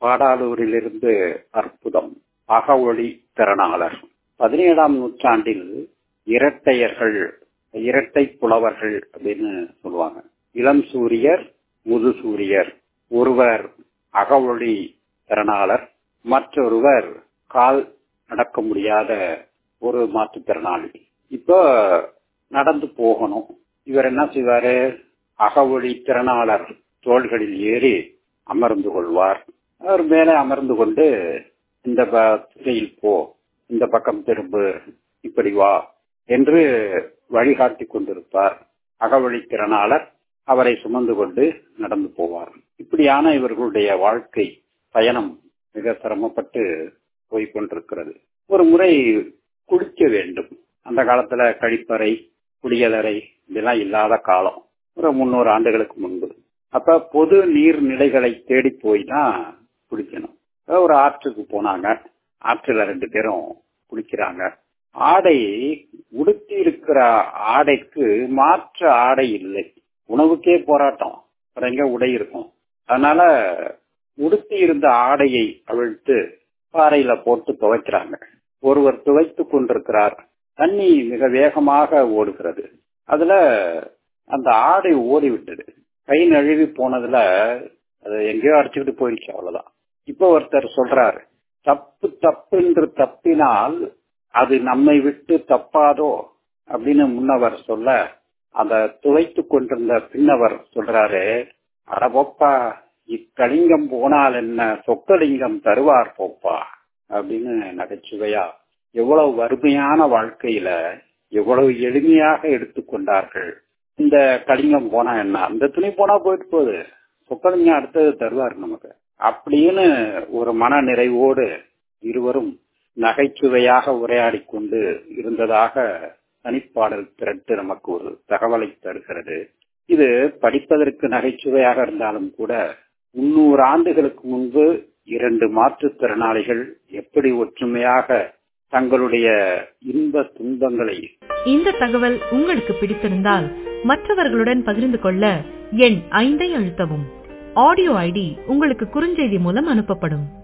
பாடாலூரிலிருந்து அற்புதம் அகவொளி திறனாளர் பதினேழாம் நூற்றாண்டில் இரட்டையர்கள் இரட்டை புலவர்கள் அப்படின்னு சொல்லுவாங்க இளம் சூரியர் முது சூரியர் ஒருவர் அகவொளி திறனாளர் மற்றொருவர் கால் நடக்க முடியாத ஒரு மாற்றுத்திறனாளி இப்போ நடந்து போகணும் இவர் என்ன செய்வாரு அகவொளி திறனாளர் தோள்களில் ஏறி அமர்ந்து கொள்வார் அவர் மேலே அமர்ந்து கொண்டு இந்த திசையில் போ இந்த பக்கம் திரும்பு இப்படி வா என்று வழிகாட்டி கொண்டிருப்பார் அகவழி திறனாளர் அவரை சுமந்து கொண்டு நடந்து போவார் இப்படியான இவர்களுடைய வாழ்க்கை பயணம் மிக சிரமப்பட்டு போய்கொண்டிருக்கிறது ஒரு முறை குளிக்க வேண்டும் அந்த காலத்துல கழிப்பறை குளியலறை இதெல்லாம் இல்லாத காலம் ஒரு முன்னூறு ஆண்டுகளுக்கு முன்பு அப்ப பொது நீர்நிலைகளை தேடி போய் தான் குளிக்கணும் ஒரு ஆற்றுக்கு போனாங்க ஆற்றுல ரெண்டு பேரும் குளிக்கிறாங்க ஆடை உடுத்தி இருக்கிற ஆடைக்கு மாற்று ஆடை இல்லை உணவுக்கே போராட்டம் எங்க உடை இருக்கும் அதனால உடுத்தி இருந்த ஆடையை அவிழ்த்து பாறையில போட்டு துவைக்கிறாங்க ஒருவர் துவைத்து கொண்டிருக்கிறார் தண்ணி மிக வேகமாக ஓடுகிறது அதுல அந்த ஆடை ஓடி விட்டது கை நழுவி போனதுல அது எங்கேயோ அடிச்சுக்கிட்டு போயிடுச்சு அவ்வளவுதான் இப்ப ஒருத்தர் சொல்றாரு தப்பு தப்பு என்று தப்பினால் அது நம்மை விட்டு தப்பாதோ அப்படின்னு முன்னவர் சொல்ல அந்த துவைத்து கொண்டிருந்த பின்னவர் சொல்றாரு அடபோப்பா இக்கலிங்கம் போனால் என்ன சொக்கலிங்கம் தருவார் போப்பா அப்படின்னு நகைச்சுவையா எவ்வளவு வறுமையான வாழ்க்கையில எவ்வளவு எளிமையாக எடுத்துக்கொண்டார்கள் இந்த கலிங்கம் போனா என்ன அந்த துணி போனா போயிட்டு போகுது சொக்கலிங்கம் அடுத்தது தருவார் நமக்கு அப்படின்னு ஒரு மன நிறைவோடு இருவரும் நகைச்சுவையாக உரையாடி கொண்டு இருந்ததாக தனிப்பாடல் திரட்டு நமக்கு ஒரு தகவலை தருகிறது இது படிப்பதற்கு நகைச்சுவையாக இருந்தாலும் கூட முன்னூறு ஆண்டுகளுக்கு முன்பு இரண்டு மாற்றுத்திறனாளிகள் எப்படி ஒற்றுமையாக தங்களுடைய இன்ப துன்பங்களை இந்த தகவல் உங்களுக்கு பிடித்திருந்தால் மற்றவர்களுடன் பகிர்ந்து கொள்ள எண் ஐந்தை அழுத்தவும் ஆடியோ ஐடி உங்களுக்கு குறுஞ்செய்தி மூலம் அனுப்பப்படும்